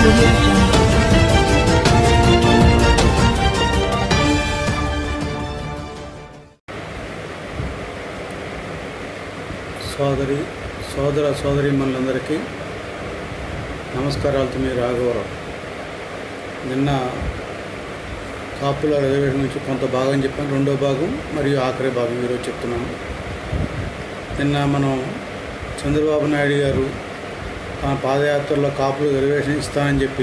audio jungle. సోదరి సోదర సోదరి మనందరికీ నమస్కారాలతో మీ రాఘవరావు నిన్న కాపుల రిజర్వేషన్ గురించి కొంత భాగం చెప్పాను రెండో భాగం మరియు ఆఖరి భాగం ఈరోజు చెప్తున్నాను నిన్న మనం చంద్రబాబు నాయుడు గారు తన పాదయాత్రలో కాపులు రిజర్వేషన్ ఇస్తానని చెప్పి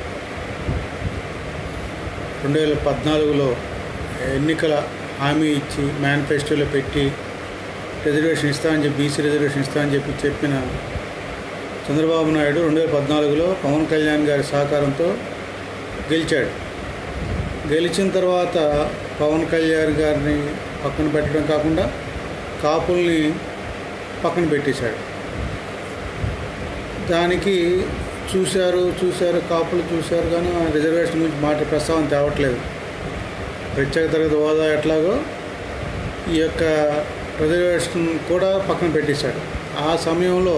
రెండు వేల పద్నాలుగులో ఎన్నికల హామీ ఇచ్చి మేనిఫెస్టోలో పెట్టి రిజర్వేషన్ ఇస్తానని చెప్పి బీసీ రిజర్వేషన్ ఇస్తానని చెప్పి చెప్పిన చంద్రబాబు నాయుడు రెండు వేల పద్నాలుగులో పవన్ కళ్యాణ్ గారి సహకారంతో గెలిచాడు గెలిచిన తర్వాత పవన్ కళ్యాణ్ గారిని పక్కన పెట్టడం కాకుండా కాపుల్ని పక్కన పెట్టేశాడు దానికి చూశారు చూశారు కాపులు చూశారు కానీ ఆ రిజర్వేషన్ గురించి మాట ప్రస్తావన తేవట్లేదు ప్రత్యేక తరగతి హోదా ఎట్లాగో ఈ యొక్క రిజర్వేషన్ కూడా పక్కన పెట్టేశాడు ఆ సమయంలో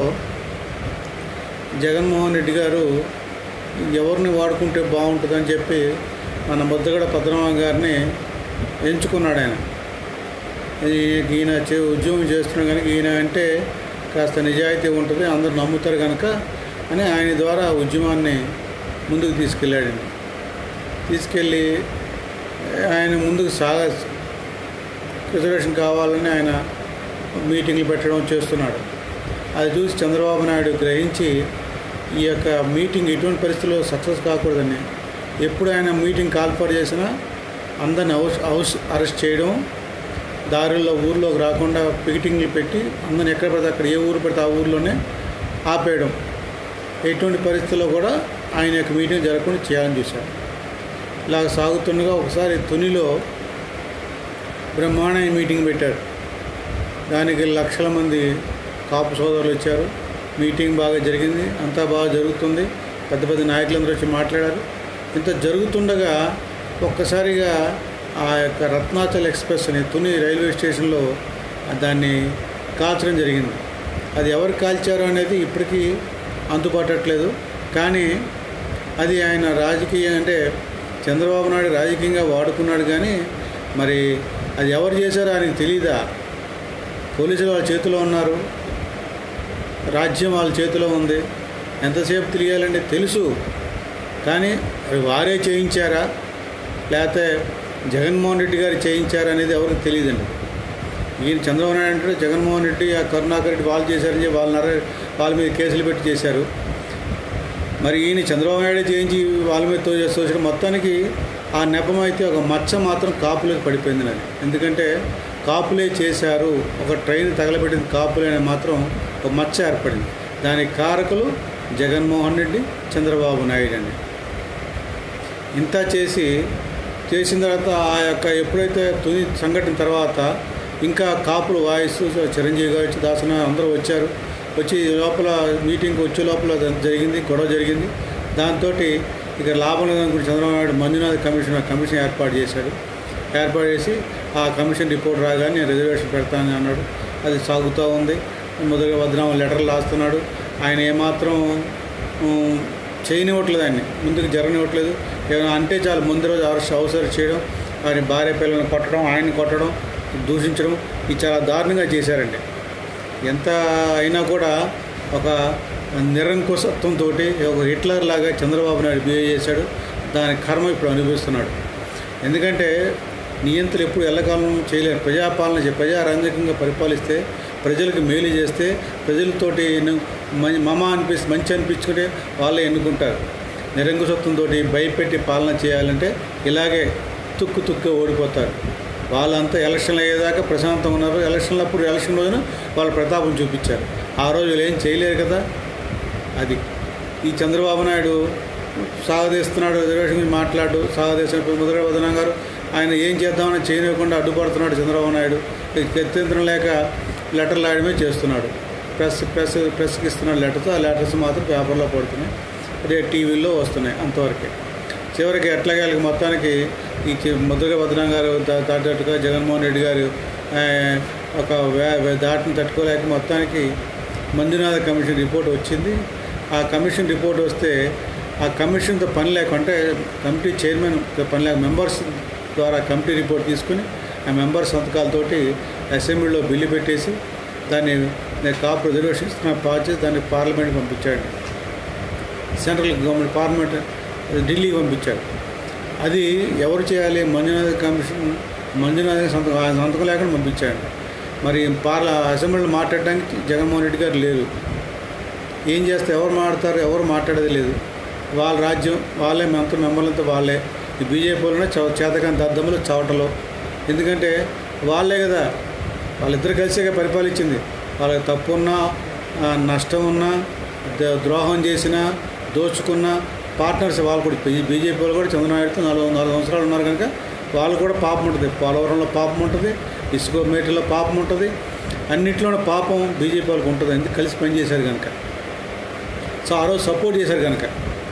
జగన్మోహన్ రెడ్డి గారు ఎవరిని వాడుకుంటే బాగుంటుందని చెప్పి మన ముద్దగడ పద్మనాభ గారిని ఎంచుకున్నాడు ఆయన ఈ- ఈయన చే ఉద్యోగం చేస్తున్నాడు కనుక ఈయన అంటే కాస్త నిజాయితీ ఉంటుంది అందరూ నమ్ముతారు కనుక అని ఆయన ద్వారా ఉద్యమాన్ని ముందుకు తీసుకెళ్ళాడండి తీసుకెళ్ళి ఆయన ముందుకు సాగ రిజర్వేషన్ కావాలని ఆయన మీటింగ్లు పెట్టడం చేస్తున్నాడు అది చూసి చంద్రబాబు నాయుడు గ్రహించి ఈ యొక్క మీటింగ్ ఎటువంటి పరిస్థితుల్లో సక్సెస్ కాకూడదని ఎప్పుడు ఆయన మీటింగ్ కాల్ఫర్ చేసినా అందరిని హౌస్ హౌస్ అరెస్ట్ చేయడం దారుల్లో ఊర్లోకి రాకుండా పికెటింగ్లు పెట్టి అందరిని ఎక్కడ పడితే అక్కడ ఏ ఊరు పడితే ఆ ఊర్లోనే ఆపేయడం ఎటువంటి పరిస్థితుల్లో కూడా ఆయన యొక్క మీటింగ్ జరగకుండా చేయాలని చూశారు ఇలా సాగుతుండగా ఒకసారి తునిలో బ్రహ్మాండ మీటింగ్ పెట్టారు దానికి లక్షల మంది కాపు సోదరులు వచ్చారు మీటింగ్ బాగా జరిగింది అంతా బాగా జరుగుతుంది పెద్ద పెద్ద నాయకులందరూ వచ్చి మాట్లాడారు ఇంత జరుగుతుండగా ఒక్కసారిగా ఆ యొక్క రత్నాచల్ ఎక్స్ప్రెస్ అని తుని రైల్వే స్టేషన్లో దాన్ని కాల్చడం జరిగింది అది ఎవరు కాల్చారు అనేది ఇప్పటికీ అంతుపట్టట్లేదు కానీ అది ఆయన రాజకీయ అంటే చంద్రబాబు నాయుడు రాజకీయంగా వాడుకున్నాడు కానీ మరి అది ఎవరు చేశారో ఆయనకు తెలీదా పోలీసులు వాళ్ళ చేతిలో ఉన్నారు రాజ్యం వాళ్ళ చేతిలో ఉంది ఎంతసేపు తెలియాలంటే తెలుసు కానీ అది వారే చేయించారా లేకపోతే జగన్మోహన్ రెడ్డి గారు చేయించారా అనేది ఎవరికి తెలియదండి ఈయన చంద్రబాబు నాయుడు అంటే జగన్మోహన్ రెడ్డి ఆ కరుణాకర్ రెడ్డి వాళ్ళు చేశారని చెప్పి వాళ్ళ నర వాళ్ళ మీద కేసులు పెట్టి చేశారు మరి ఈయన చంద్రబాబు నాయుడు చేయించి వాళ్ళ మీద తోచే తోచడం మొత్తానికి ఆ నెపం అయితే ఒక మచ్చ మాత్రం కాపులకు పడిపోయింది నాది ఎందుకంటే కాపులే చేశారు ఒక ట్రైన్ తగలబెట్టింది కాపులే అని మాత్రం ఒక మచ్చ ఏర్పడింది దానికి కారకులు జగన్మోహన్ రెడ్డి చంద్రబాబు నాయుడు అండి ఇంత చేసి చేసిన తర్వాత ఆ యొక్క ఎప్పుడైతే తుని సంఘటన తర్వాత ఇంకా కాపులు వాయిస్తూ చిరంజీవి గారు వచ్చి దాసన అందరూ వచ్చారు వచ్చి లోపల మీటింగ్కి వచ్చే లోపల అది జరిగింది గొడవ జరిగింది దాంతో ఇక లాభం లేదనుకుంటే చంద్రబాబు నాయుడు మంజునాథ్ కమిషన్ కమిషన్ ఏర్పాటు చేశాడు ఏర్పాటు చేసి ఆ కమిషన్ రిపోర్ట్ రాగానే నేను రిజర్వేషన్ పెడతానని అన్నాడు అది సాగుతూ ఉంది మొదలుగా వద్దాం లెటర్లు రాస్తున్నాడు ఆయన ఏమాత్రం ఉమ్, చేయనివ్వట్లేదు ఆయన్ని ముందుకు జరగనివ్వట్లేదు ఏమైనా అంటే చాలు ముందు రోజు అరెస్ట్ అవసరం చేయడం ఆయన భార్య పిల్లల్ని కొట్టడం ఆయన్ని కొట్టడం దూషించడం ఇది చాలా దారుణంగా చేశారండి ఎంత అయినా కూడా ఒక నిరంకుశత్వంతో ఒక హిట్లర్ లాగా చంద్రబాబు నాయుడు బిహేవ్ చేశాడు దాని కర్మ ఇప్పుడు అనుభవిస్తున్నాడు ఎందుకంటే నియంత్రణ ఎప్పుడు ఎల్లకాలం చేయలేరు ప్రజాపాలన చే- ప్రజారంజకంగా పరిపాలిస్తే ప్రజలకు మేలు చేస్తే ప్రజలతోటి ను- మ- మమ అనిపిస్తే మంచి అనిపించుకుంటే వాళ్ళే ఎన్నుకుంటారు నిరంకుశత్వంతో భయపెట్టి పాలన చేయాలంటే ఇలాగే తుక్కు తుక్కు ఓడిపోతారు వాళ్ళంతా ఎలక్షన్లు అయ్యేదాకా ప్రశాంతంగా ఉన్నారు ఎలక్షన్లు అప్పుడు ఎలక్షన్ రోజున వాళ్ళ ప్రతాపం చూపించారు ఆ రోజు వీళ్ళు ఏం చేయలేరు కదా అది ఈ చంద్రబాబు నాయుడు సాగదీస్తున్నాడు రిజర్వేషన్ గురించి మాట్లాడు సాగదీస్తున్న ముద్ర వదనం గారు ఆయన ఏం చేద్దామని చేయనివ్వకుండా అడ్డుపడుతున్నాడు చంద్రబాబు నాయుడు గత్యంతరం లేక లెటర్లు రాయడమే చేస్తున్నాడు ప్రెస్ ప్రెస్ ప్రెస్కి ఇస్తున్న లెటర్స్ ఆ లెటర్స్ మాత్రం పేపర్లో పడుతున్నాయి అదే టీవీల్లో వస్తున్నాయి అంతవరకే చివరికి ఎట్లాగేళ్ళకి మొత్తానికి ఈ చి- ముద్రగ భద్రం గారు దా- దాటట్టుగా జగన్మోహన్ రెడ్డి గారు ఆ, ఒక వే- వే- దాటిని తట్టుకోలేక మొత్తానికి మంజునాథ కమిషన్ రిపోర్ట్ వచ్చింది ఆ కమిషన్ రిపోర్ట్ వస్తే ఆ కమిషన్తో పని లేకుంటే కమిటీ చైర్మన్ పని లేక మెంబర్స్ ద్వారా కమిటీ రిపోర్ట్ తీసుకుని ఆ మెంబర్ సంతకాలతోటి అసెంబ్లీలో బిల్లు పెట్టేసి దాన్ని నేను కాపు రిజర్వేషన్స్ నాకు పాస్ చేసి దాన్ని పార్లమెంట్కి పంపించాడు సెంట్రల్ గవర్నమెంట్ పార్లమెంట్ ఢిల్లీకి పంపించాడు అది ఎవరు చేయాలి మంజునాథ్ కమిషన్ మంజునాథ్ సంతకం ఆయన సంతకం లేకుండా పంపించాడు మరి పార్ల అసెంబ్లీలో మాట్లాడడానికి జగన్మోహన్ రెడ్డి గారు లేరు ఏం చేస్తే ఎవరు మాట్లాడతారు ఎవరు మాట్లాడేది లేదు వాళ్ళ రాజ్యం వాళ్ళే మెంత మెంబర్లంతా వాళ్ళే ఈ బీజేపీ వాళ్ళనే చవ చేతకాని దద్దములు చవటలో ఎందుకంటే వాళ్ళే కదా వాళ్ళిద్దరు కలిసే పరిపాలించింది వాళ్ళకి తప్పు ఉన్నా ఆ, నష్టం ఉన్నా ద- ద్రోహం చేసినా దోచుకున్న పార్ట్నర్స్ వాళ్ళు కూడా బీ- బీజేపీ వాళ్ళు కూడా చంద్రనాయుడుతో నాలుగు నాలుగు సంవత్సరాలు ఉన్నారు కనుక వాళ్ళు కూడా పాపం ఉంటుంది పోలవరంలో పాపం ఉంటుంది ఇసుక మేటలో పాపం ఉంటుంది అన్నింటిలోనే పాపం బీజేపీ వాళ్ళకి ఉంటుంది ఎందుకు కలిసి పనిచేశారు కనుక సో ఆ రోజు సపోర్ట్ చేశారు కనుక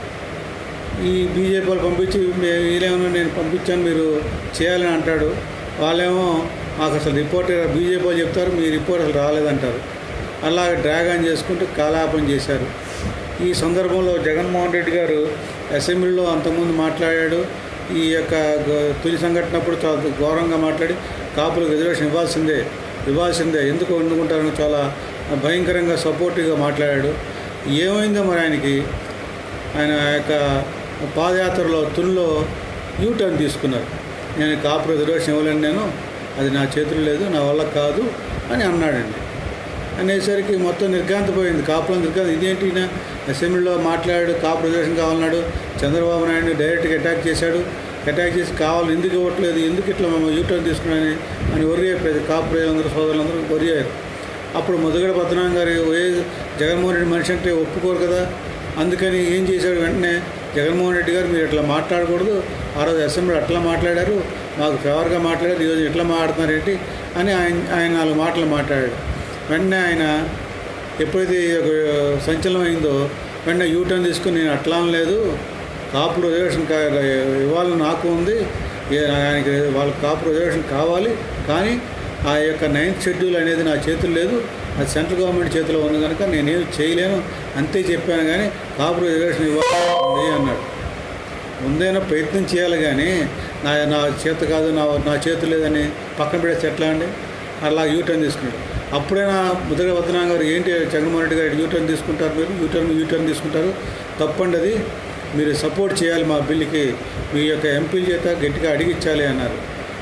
ఈ బీజేపీ వాళ్ళు పంపించి మే- వీళ్ళేమో నేను పంపించాను మీరు చేయాలని అంటాడు వాళ్ళేమో మాకు అసలు రిపోర్ట్ బీజేపీ వాళ్ళు చెప్తారు మీ రిపోర్ట్ అసలు రాలేదంటారు అలాగే డ్రాగ్ ఆన్ చేసుకుంటూ కాలాపం చేశారు ఈ సందర్భంలో జగన్మోహన్ రెడ్డి గారు అసెంబ్లీలో అంతకుముందు మాట్లాడాడు ఈ యొక్క గ- తొలి సంఘటనప్పుడు చాలా ఘోరంగా మాట్లాడి కాపులకు రిజర్వేషన్ ఇవ్వాల్సిందే ఇవ్వాల్సిందే ఎందుకు వండుకుంటారని చాలా భయంకరంగా సపోర్టివ్గా మాట్లాడాడు ఏమైందో మరి ఆయనకి ఆయన యొక్క పాదయాత్రలో తుల్లో యూటర్న్ తీసుకున్నారు నేను కాపు రిజర్వేషన్ ఇవ్వలేను నేను అది నా చేతులు లేదు నా వల్ల కాదు అని అన్నాడండి అనేసరికి మొత్తం నిర్గాంతపోయింది కాపులో నిర్గాంత ఇదేంటి ఈయన అసెంబ్లీలో మాట్లాడాడు కాపు రిజర్వేషన్ కావాలన్నాడు చంద్రబాబు నాయుడు డైరెక్ట్గా అటాక్ చేశాడు అటాక్ చేసి కావాలి ఎందుకు ఇవ్వట్లేదు ఎందుకు ఇట్లా మేము యూటర్న్ తీసుకున్నాని అని వరి అయిపోయింది కాపు ప్రజలందరూ సోదరులందరూ వరి అయ్యారు అప్పుడు ముద్దుగడ పద్మనాభం గారు ఏ జగన్మోహన్ రెడ్డి మనిషి అంటే ఒప్పుకోరు కదా అందుకని ఏం చేశాడు వెంటనే జగన్మోహన్ రెడ్డి గారు మీరు ఇట్లా మాట్లాడకూడదు ఆ రోజు అసెంబ్లీ అట్లా మాట్లాడారు మాకు ఫేవర్గా మాట్లాడారు ఈరోజు ఇట్లా మాట్లాడుతున్నారు ఏంటి అని ఆయన ఆయన నాలుగు మాటలు మాట్లాడాడు వెంటనే ఆయన ఎప్పుడైతే ఈ యొక్క సంచలనం అయిందో వెంటనే యూటర్న్ తీసుకుని నేను అట్లా లేదు కాపు రిజర్వేషన్ కా- ఇవ్వాలని నాకు ఉంది ఏ- ఆయనకి వాళ్ళకి కాపు రిజర్వేషన్ కావాలి కానీ ఆ యొక్క నైన్త్ షెడ్యూల్ అనేది నా చేతులు లేదు అది సెంట్రల్ గవర్నమెంట్ చేతిలో ఉంది కనుక నేనేం చేయలేను అంతే చెప్పాను కానీ కాపు రిజర్వేషన్ ఇవ్వాలి అన్నాడు ముందైనా ప్రయత్నం చేయాలి కానీ నా నా చేత కాదు నా నా చేతి లేదని పక్కన పెడేస్తే ఎట్లా అండి అలా యూటర్న్ తీసుకున్నాడు అప్పుడైనా ముద్ర వద్దనాం గారు ఏంటి జగన్మోహన్ రెడ్డి గారు యూటర్న్ తీసుకుంటారు మీరు యూటర్న్ యూటర్న్ తీసుకుంటారు తప్పండి అది మీరు సపోర్ట్ చేయాలి మా బిల్లుకి మీ యొక్క ఎంపీల చేత గట్టిగా అడిగించాలి అన్నారు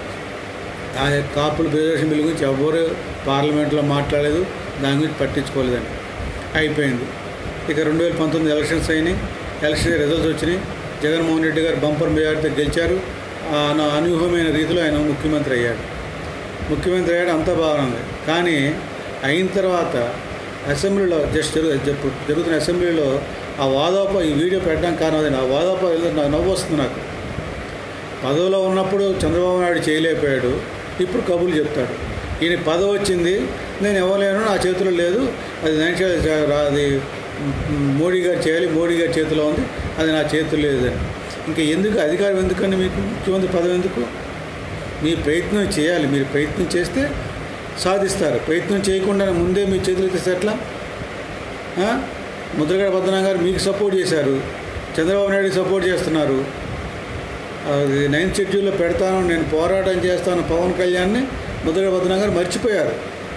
ఆ యొక్క కాపుల రిజర్వేషన్ బిల్లు గురించి ఎవరు పార్లమెంట్లో మాట్లాడలేదు దాని గురించి పట్టించుకోలేదండి అయిపోయింది ఇక రెండు వేల పంతొమ్మిది ఎలక్షన్స్ అయినాయి ఎలక్షన్ రిజల్ట్స్ వచ్చినాయి జగన్మోహన్ రెడ్డి గారు బంపర్ మెజార్టీతో గెలిచారు ఆ నా అనూహ్యమైన రీతిలో ఆయన ముఖ్యమంత్రి అయ్యాడు ముఖ్యమంత్రి అయ్యాడు అంతా బాగుంది కానీ అయిన తర్వాత అసెంబ్లీలో జస్ట్ జరుగు జరుగు- జరుగుతున్న అసెంబ్లీలో ఆ వాదాప ఈ వీడియో పెట్టడానికి కారణం అదే ఆ వాదాప నాకు నవ్వు వస్తుంది నాకు పదవిలో ఉన్నప్పుడు చంద్రబాబు నాయుడు చేయలేకపోయాడు ఇప్పుడు కబుర్లు చెప్తాడు ఈయన పదవి వచ్చింది నేను ఇవ్వలేను నా చేతిలో లేదు అది నైన్ష అది మ్, మోడీ గారు చేయాలి మోడీ గారి చేతిలో ఉంది అది నా చేతిలో లేదని ఇంకా ఎందుకు అధికారం ఎందుకండి మీకు ముఖ్యమంత్రి పదవి ఎందుకు మీ ప్రయత్నం చేయాలి మీరు ప్రయత్నం చేస్తే సాధిస్తారు ప్రయత్నం చేయకుండా ముందే మీ చేతులు ఎత్తేస్తే ఎట్లా ఆ? ముద్రగడ పద్మనాభం గారు మీకు సపోర్ట్ చేశారు చంద్రబాబు నాయుడుకి సపోర్ట్ చేస్తున్నారు అది నైన్త్ షెడ్యూల్లో పెడతాను నేను పోరాటం చేస్తాను పవన్ కళ్యాణ్ని ముద్రగడ పద్మనాభం గారు మర్చిపోయారు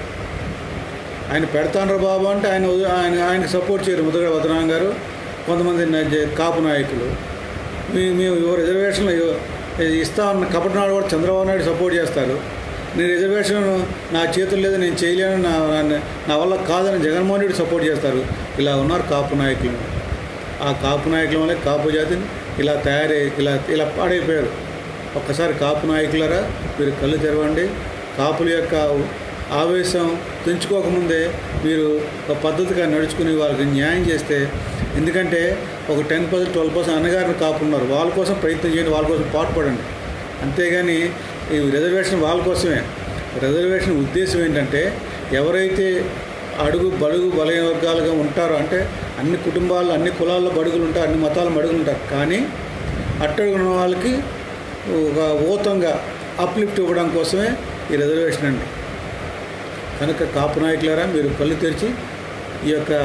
ఆయన పెడతాను బాబు అంటే ఆయన వదిలి- ఆయన ఆయనకు సపోర్ట్ చేయరు ముద్రగడ పద్మనాభం గారు కొంతమంది నా- జే- కాపు నాయకులు మీ మేము ఇవ్వ రిజర్వేషన్లు ఇవ్వ- ఇస్తామన్న కపట నాడు కూడా చంద్రబాబు నాయుడు సపోర్ట్ చేస్తారు నేను రిజర్వేషన్ నా చేతులు లేదు నేను చేయలేను నా నా- నా వల్ల కాదని జగన్మోహన్ రెడ్డి సపోర్ట్ చేస్తారు ఇలా ఉన్నారు కాపు నాయకులు ఆ కాపు నాయకుల వల్లే కాపు జాతిని ఇలా తయారై ఇలా ఇలా పాడైపోయారు ఒక్కసారి కాపు నాయకులరా మీరు కళ్ళు తెరవండి కాపుల యొక్క ఆవేశం తెంచుకోకముందే మీరు ఒక పద్ధతిగా నడుచుకుని వాళ్ళకి న్యాయం చేస్తే ఎందుకంటే ఒక టెన్ పర్సెంట్ ట్వెల్వ్ పర్సెంట్ అన్నగారిని కాపున్నారు వాళ్ళ కోసం ప్రయత్నం చేయండి వాళ్ళ కోసం పాటుపడండి అంతేగాని ఈ రిజర్వేషన్ వాళ్ళ కోసమే రిజర్వేషన్ ఉద్దేశం ఏంటంటే ఎవరైతే అడుగు బడుగు బలైన వర్గాలుగా ఉంటారో అంటే అన్ని కుటుంబాల్లో అన్ని కులాల్లో బడుగులు ఉంటారు అన్ని మతాల బడుగులు ఉంటారు కానీ అట్టడుగున్న వాళ్ళకి ఒక ఊతంగా అప్లిఫ్ట్ ఇవ్వడం కోసమే ఈ రిజర్వేషన్ అండి కనుక కాపు నాయకులారా మీరు కళ్ళు తెరిచి ఈ యొక్క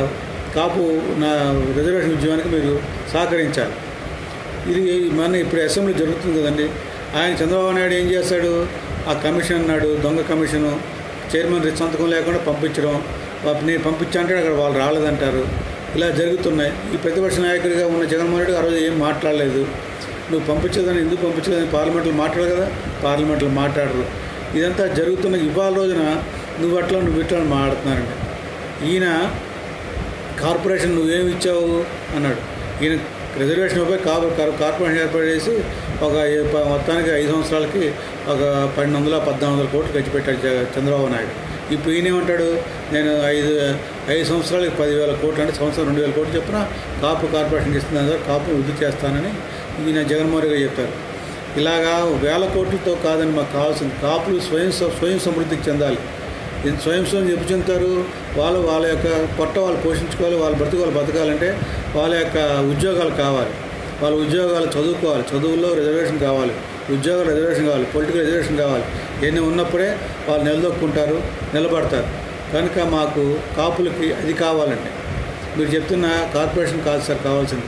కాపు నా రిజర్వేషన్ ఉద్యమానికి మీరు సహకరించాలి ఇది మన ఇప్పుడు అసెంబ్లీ జరుగుతుంది కదండి ఆయన చంద్రబాబు నాయుడు ఏం చేస్తాడు ఆ కమిషన్ అన్నాడు దొంగ కమిషను చైర్మన్ సంతకం లేకుండా పంపించడం పాప నేను పంపించా అంటే అక్కడ వాళ్ళు రాలేదంటారు ఇలా జరుగుతున్నాయి ఈ ప్రతిపక్ష నాయకుడిగా ఉన్న జగన్మోహన్ రెడ్డి ఆ రోజు ఏం మాట్లాడలేదు నువ్వు పంపించదని ఎందుకు పంపించలేదని పార్లమెంట్లో మాట్లాడు కదా పార్లమెంట్లో మాట్లాడరు ఇదంతా జరుగుతున్న ఇవాళ రోజున నువ్వు అట్లా నువ్వు ఇట్లా అని మాట్లాడుతున్నారండి ఈయన కార్పొరేషన్ నువ్వేమి ఇచ్చావు అన్నాడు ఈయన రిజర్వేషన్ పోయి కార్ కార్పొరేషన్ ఏర్పాటు చేసి ఒక ఏ- ప- మొత్తానికి ఐదు సంవత్సరాలకి ఒక పన్నెండు వందల పద్నాలుగు వందల కోట్లు ఖర్చు పెట్టాడు జగ- చంద్రబాబు నాయుడు ఇప్పుడు ఈయన ఏమంటాడు నేను ఐదు ఐదు సంవత్సరాలకి పదివేల కోట్లు అంటే సంవత్సరం రెండు వేల కోట్లు చెప్పిన కాపు కార్పొరేషన్కి ఇస్తున్నాను సార్ కాపు వృద్ధి చేస్తానని ఈయన జగన్మోహన్ రెడ్డి గారు చెప్పారు ఇలాగా వేల కోట్లతో కాదని మాకు కావాల్సింది కాపులు స్వయం స- స్వయం సమృద్ధికి చెందాలి ఇది స్వయం స్వయం చెప్పు చెందుతారు వాళ్ళు వాళ్ళ యొక్క పొట్ట వాళ్ళు పోషించుకోవాలి వాళ్ళ బ్రతుకు వాళ్ళు బతకాలంటే వాళ్ళ యొక్క ఉద్యోగాలు కావాలి వాళ్ళ ఉద్యోగాలు చదువుకోవాలి చదువుల్లో రిజర్వేషన్ కావాలి ఉద్యోగాలు రిజర్వేషన్ కావాలి పొలిటికల్ రిజర్వేషన్ కావాలి ఇవన్నీ ఉన్నప్పుడే వాళ్ళు నిలదొక్కుంటారు నిలబడతారు కనుక మాకు కాపులకి అది కావాలండి మీరు చెప్తున్న కార్పొరేషన్ కాదు సార్ కావాల్సింది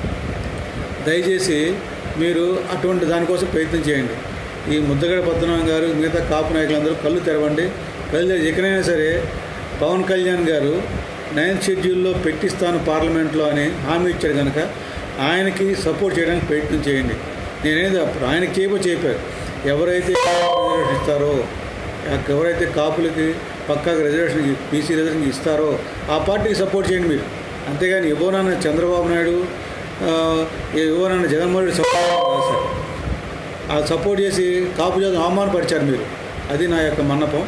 దయచేసి మీరు అటువంటి దానికోసం ప్రయత్నం చేయండి ఈ ముద్దగడ పద్మనాభం గారు మిగతా కాపు నాయకులందరూ కళ్ళు తెరవండి కళ్ళు తెరిచి ఎక్కడైనా సరే పవన్ కళ్యాణ్ గారు నైన్త్ షెడ్యూల్లో పెట్టిస్తాను పార్లమెంట్లో అని హామీ ఇచ్చాడు కనుక ఆయనకి సపోర్ట్ చేయడానికి ప్రయత్నం చేయండి నేనేది అప్పుడు ఆయనకి చేయబో చెప్పారు ఎవరైతే రిజర్వేషన్ ఇస్తారో ఎవరైతే కాపులకి పక్కాగా రిజర్వేషన్ బీసీ రిజర్వేషన్ ఇస్తారో ఆ పార్టీకి సపోర్ట్ చేయండి మీరు అంతేగాని ఇవ్వనన్న చంద్రబాబు నాయుడు ఆ, ఇవ్వనన్న జగన్మోహన్ రెడ్డి సపోర్ట్ కాదు సార్ ఆ సపోర్ట్ చేసి కాపు జాతిని అవమానపరిచారు మీరు అది నా యొక్క మన్నపం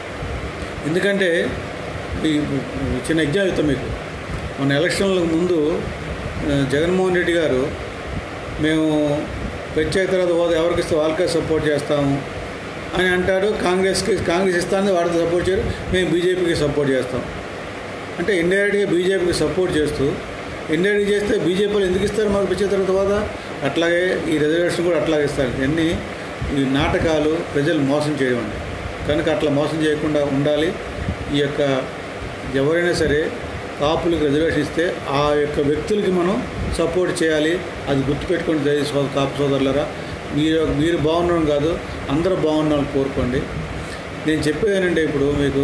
ఎందుకంటే ఈ చిన్న ఎగ్జామ్ చెప్తాం మీకు మన ఎలక్షన్లకు ముందు ఆ, జగన్మోహన్ రెడ్డి గారు మేము ప్రత్యేక తర్వాత హోదా ఎవరికి ఇస్తే వాళ్ళకే సపోర్ట్ చేస్తాము అని అంటాడు కాంగ్రెస్కి కాంగ్రెస్ ఇస్తానని వాడితో సపోర్ట్ చేయరు మేము బీజేపీకి సపోర్ట్ చేస్తాం అంటే ఇండైరెక్ట్గా బీజేపీకి సపోర్ట్ చేస్తూ ఇండైరెక్ట్ చేస్తే బీజేపీలు ఎందుకు ఇస్తారు మాకు ప్రత్యేక తర్వాత హోదా అట్లాగే ఈ రిజర్వేషన్ కూడా అట్లాగే ఇస్తారు ఇవన్నీ ఈ నాటకాలు ప్రజలు మోసం చేయడం అండి కనుక అట్లా మోసం చేయకుండా ఉండాలి ఈ యొక్క ఎవరైనా సరే కాపులకు రిజర్వేషన్ ఇస్తే ఆ యొక్క వ్యక్తులకి మనం సపోర్ట్ చేయాలి అది గుర్తుపెట్టుకోండి దయ సో కాపు సోదరులరా మీరు మీరు బాగుండడం కాదు అందరూ బాగుండాలని కోరుకోండి నేను చెప్పేది ఏంటంటే ఇప్పుడు మీకు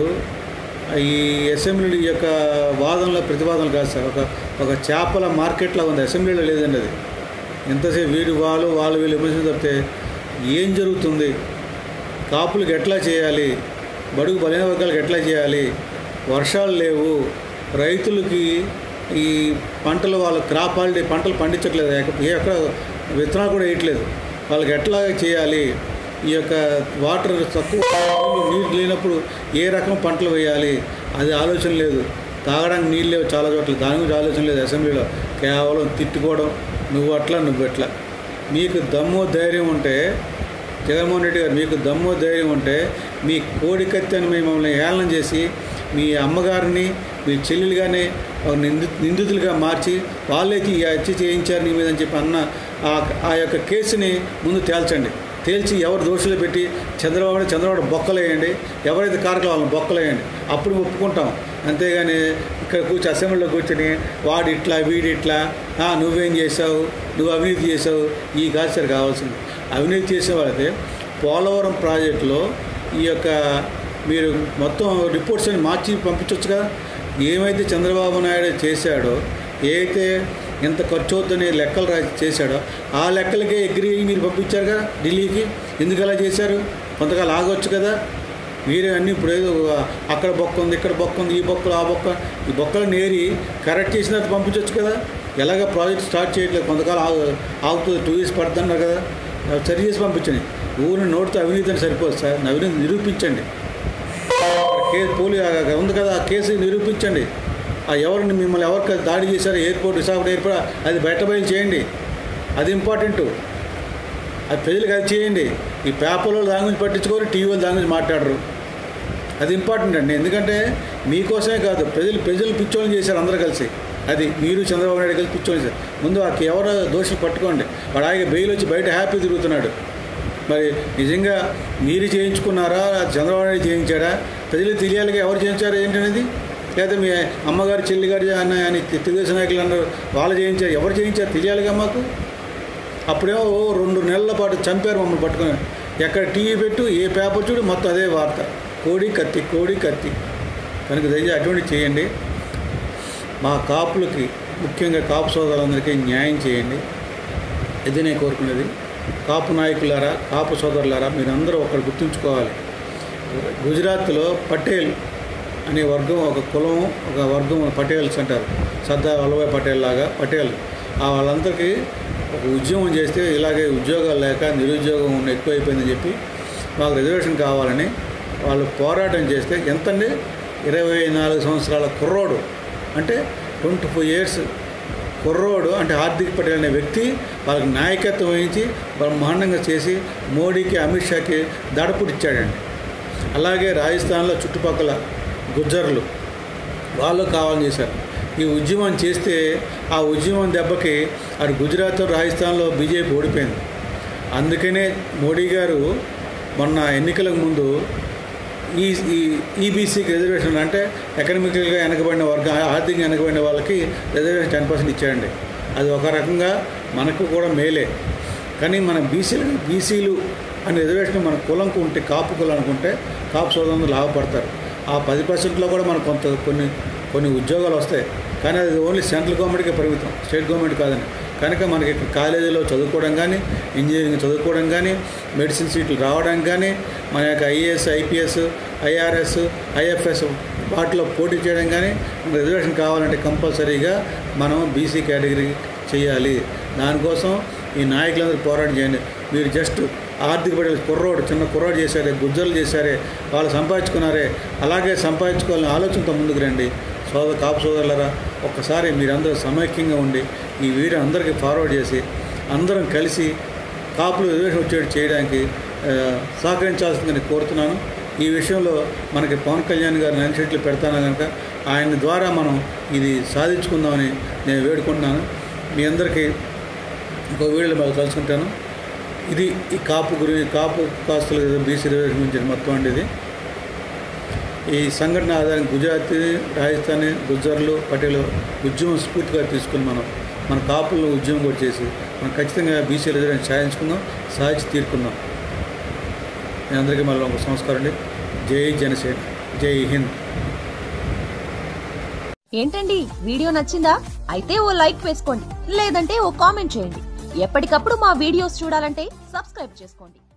ఈ అసెంబ్లీ యొక్క వాదనల ప్రతివాదనలు కాదు సార్ ఒక ఒక చేపల మార్కెట్లో ఉంది అసెంబ్లీలో లేదండి అది ఎంతసేపు వీరు వాళ్ళు వాళ్ళు వీళ్ళు విమర్శన తప్పితే ఏం జరుగుతుంది కాపులకు ఎట్లా చేయాలి బడుగు బలైన వర్గాలకు ఎట్లా చేయాలి వర్షాలు లేవు రైతులకి ఈ పంటలు వాళ్ళ క్రాప్ హాలిడే పంటలు పండించట్లేదు ఎక్క- ఏ ఎక్కడ విత్తనాలు కూడా వేయట్లేదు వాళ్ళకి ఎట్లా చేయాలి ఈ యొక్క వాటర్ తక్కువ నీరు లేనప్పుడు ఏ రకం పంటలు వేయాలి అది ఆలోచన లేదు తాగడానికి నీళ్ళు లేవు చాలా చోట్ల దాని గురించి ఆలోచన లేదు అసెంబ్లీలో కేవలం తిట్టుకోవడం నువ్వు అట్లా నువ్వు ఎట్లా మీకు దమ్ము ధైర్యం ఉంటే జగన్మోహన్ రెడ్డి గారు మీకు దమ్ము ధైర్యం ఉంటే మీ కోడి కత్తి అని మిమ్మల్ని ఏళన చేసి మీ అమ్మగారిని మీ చెల్లెలుగానే ఒక నింది నిందితులుగా మార్చి వాళ్ళకి ఈ హత్య చేయించారు నీ మీద అని చెప్పి అన్న ఆ ఆ యొక్క కేసుని ముందు తేల్చండి తేల్చి ఎవరు దోషులు పెట్టి చంద్రబాబు నాయుడు చంద్రబాబు బొక్కలేయండి ఎవరైతే కారకులు వాళ్ళని బొక్కలేయండి అప్పుడు ఒప్పుకుంటాం అంతేగాని ఇక్కడ కూర్చొని అసెంబ్లీలో కూర్చొని వాడు ఇట్లా వీడి ఇట్లా "ఆ, నువ్వేం చేసావు నువ్వు అవినీతి చేసావు ఈ కాదు సార్ కావాల్సింది అవినీతి చేసే వాళ్ళైతే పోలవరం ప్రాజెక్టులో ఈ యొక్క మీరు మొత్తం రిపోర్ట్స్ అని మార్చి పంపించవచ్చు కదా ఏమైతే చంద్రబాబు నాయుడు చేశాడో ఏదైతే ఎంత ఖర్చు అవుతుందని లెక్కలు రా చేశాడో ఆ లెక్కలకే ఎగ్రీ అయ్యి మీరు పంపించారు కదా ఢిల్లీకి ఎందుకు అలా చేశారు కొంతకాలం ఆగొచ్చు కదా మీరే అన్నీ ఇప్పుడు ఏదో అక్కడ బొక్క ఉంది ఇక్కడ బొక్క ఉంది ఈ బొక్కలు ఆ బొక్క ఈ బొక్కలు నేరి కరెక్ట్ చేసిన తర్వాత పంపించవచ్చు కదా ఎలాగ ప్రాజెక్ట్ స్టార్ట్ చేయట్లేదు కొంతకాలం ఆగు ఆగుతుంది టూ ఇయర్స్ పడుతున్నారు కదా అవి సరి చేసి పంపించండి ఊరిని నోటితో అవినీతి అని సరిపోదు సార్ అవినీతి నిరూపించండి కేసు పోలీ ఆ ఉంది కదా ఆ కేసు నిరూపించండి ఆ ఎవరిని మిమ్మల్ని ఎవరికి దాడి చేశారో ఎయిర్పోర్ట్ విశాఖపట్నం ఎయిర్పోర్ట్ అది బయట బయలు చేయండి అది ఇంపార్టెంట్ అది ప్రజలకు అది చేయండి ఈ పేపర్లో దాని గురించి పట్టించుకోరు టీవీలో దాని గురించి మాట్లాడరు అది ఇంపార్టెంట్ అండి ఎందుకంటే మీకోసమే కాదు ప్రజలు ప్రజలు పిచ్చోళ్ళని చేశారు అందరూ కలిసి అది మీరు చంద్రబాబు నాయుడు కలిసి పిచ్చోళ్ళని చేశారు ముందు ఆ ఎవరో దోషులు పట్టుకోండి వాడు ఆయన బెయిల్ వచ్చి బయట హ్యాపీ తిరుగుతున్నాడు మరి నిజంగా మీరు చేయించుకున్నారా చంద్రబాబు నాయుడు చేయించాడా ప్రజలకు తెలియాలిగా ఎవరు చేయించారు ఏంటనేది లేదా మీ అమ్మగారు చెల్లి గారు అని అని తెలుగుదేశం నాయకులు అన్నారు వాళ్ళు చేయించారు ఎవరు చేయించారు తెలియాలిగా మాకు అప్పుడేమో ఓ రెండు నెలల పాటు చంపారు మమ్మల్ని పట్టుకొని ఎక్కడ టీవీ పెట్టు ఏ పేపర్ చూడు మొత్తం అదే వార్త కోడి కత్తి కోడి కత్తి కనుక దయచేసి అటువంటి చేయండి మా కాపులకి ముఖ్యంగా కాపు సోదరులందరికీ న్యాయం చేయండి ఇది నేను కోరుకునేది కాపు నాయకులారా కాపు సోదరులారా మీరందరూ ఒకరు గుర్తుంచుకోవాలి గుజరాత్లో పటేల్ అనే వర్గం ఒక కులం ఒక వర్గం పటేల్స్ అంటారు సర్దార్ వల్లభాయ్ పటేల్ లాగా పటేల్ ఆ వాళ్ళందరికీ ఒక ఉద్యమం చేస్తే ఇలాగే ఉద్యోగాలు లేక నిరుద్యోగం ఉన్న ఎక్కువైపోయిందని చెప్పి మాకు రిజర్వేషన్ కావాలని వాళ్ళు పోరాటం చేస్తే ఎంతండి ఇరవై నాలుగు సంవత్సరాల కుర్రోడు అంటే ట్వంటీ ఫోర్ ఇయర్స్ కుర్రోడు అంటే హార్దిక్ పటేల్ అనే వ్యక్తి వాళ్ళకి నాయకత్వం వహించి బ్రహ్మాండంగా చేసి మోడీకి అమిత్ షాకి దడపుడిచ్చాడండి అలాగే రాజస్థాన్లో చుట్టుపక్కల గుజ్జర్లు వాళ్ళు కావాలని చేశారు ఈ ఉద్యమం చేస్తే ఆ ఉద్యమం దెబ్బకి అటు గుజరాత్ రాజస్థాన్లో బీజేపీ ఓడిపోయింది అందుకనే మోడీ గారు మొన్న ఎన్నికలకు ముందు ఈ ఈ ఈబీసీకి రిజర్వేషన్ అంటే ఎకనామికల్గా వెనకబడిన వర్గ ఆర్థికంగా వెనకబడిన వాళ్ళకి రిజర్వేషన్ టెన్ పర్సెంట్ ఇచ్చాడండి అది ఒక రకంగా మనకు కూడా మేలే కానీ మన బీసీలు బీసీలు అనే రిజర్వేషన్ మన కులంకు ఉంటే కాపు కులం అనుకుంటే కాపు సోదరులు లాభపడతారు ఆ పది పర్సెంట్లో కూడా మనకు కొంత కొన్ని కొన్ని ఉద్యోగాలు వస్తాయి కానీ అది ఓన్లీ సెంట్రల్ గవర్నమెంట్కే పరిమితం స్టేట్ గవర్నమెంట్ కాదని కనుక మనకి కాలేజీలో చదువుకోవడం కానీ ఇంజనీరింగ్ చదువుకోవడం కానీ మెడిసిన్ సీట్లు రావడానికి కానీ మన యొక్క ఐఏఎస్ ఐపీఎస్ ఐఆర్ఎస్ ఐఎఫ్ఎస్ వాటిలో పోటీ చేయడం కానీ రిజర్వేషన్ కావాలంటే కంపల్సరీగా మనం బీసీ కేటగిరీ చేయాలి దానికోసం ఈ నాయకులందరూ పోరాటం చేయండి మీరు జస్ట్ ఆర్థిక పడే కుర్రోడు చిన్న కుర్రోడు చేశారే గుజ్జలు చేశారే వాళ్ళు సంపాదించుకున్నారే అలాగే సంపాదించుకోవాలని ఆలోచనతో ముందుకు రండి సోదర కాపు సోదరులరా ఒక్కసారి మీరందరూ సమైక్యంగా ఉండి ఈ వీడియో అందరికీ ఫార్వర్డ్ చేసి అందరం కలిసి కాపులు రిజర్వేషన్ వచ్చేట్టు చేయడానికి ఆ, సహకరించాల్సిందని కోరుతున్నాను ఈ విషయంలో మనకి పవన్ కళ్యాణ్ గారు నన్ను పెడతాను కనుక ఆయన ద్వారా మనం ఇది సాధించుకుందామని నేను వేడుకుంటున్నాను మీ అందరికీ ఇంకో వీడియోలో బాగా కలుసుకుంటాను ఇది ఈ కాపు గురి కాపు కాస్తుల బీసీ రిజర్వేషన్ గురించి మొత్తం అండి ఇది ఈ సంఘటన ఆధారంగా గుజరాతీ రాజస్థానీ గుజ్జర్లు పటేలు ఉద్యమం స్ఫూర్తిగా తీసుకుని మనం మన కాపులను ఉద్యమం కూడా చేసి మనం ఖచ్చితంగా బీసీ రిజర్వేషన్ సాధించుకుందాం సాధించి తీరుకుందాం మీ అందరికీ మళ్ళీ ఒక సంస్కారం అండి జై జనసేన జై హింద్ ఏంటండి వీడియో నచ్చిందా అయితే ఓ లైక్ వేసుకోండి లేదంటే ఓ కామెంట్ చేయండి ఎప్పటికప్పుడు మా వీడియోస్ చూడాలంటే సబ్స్క్రైబ్ చేసుకోండి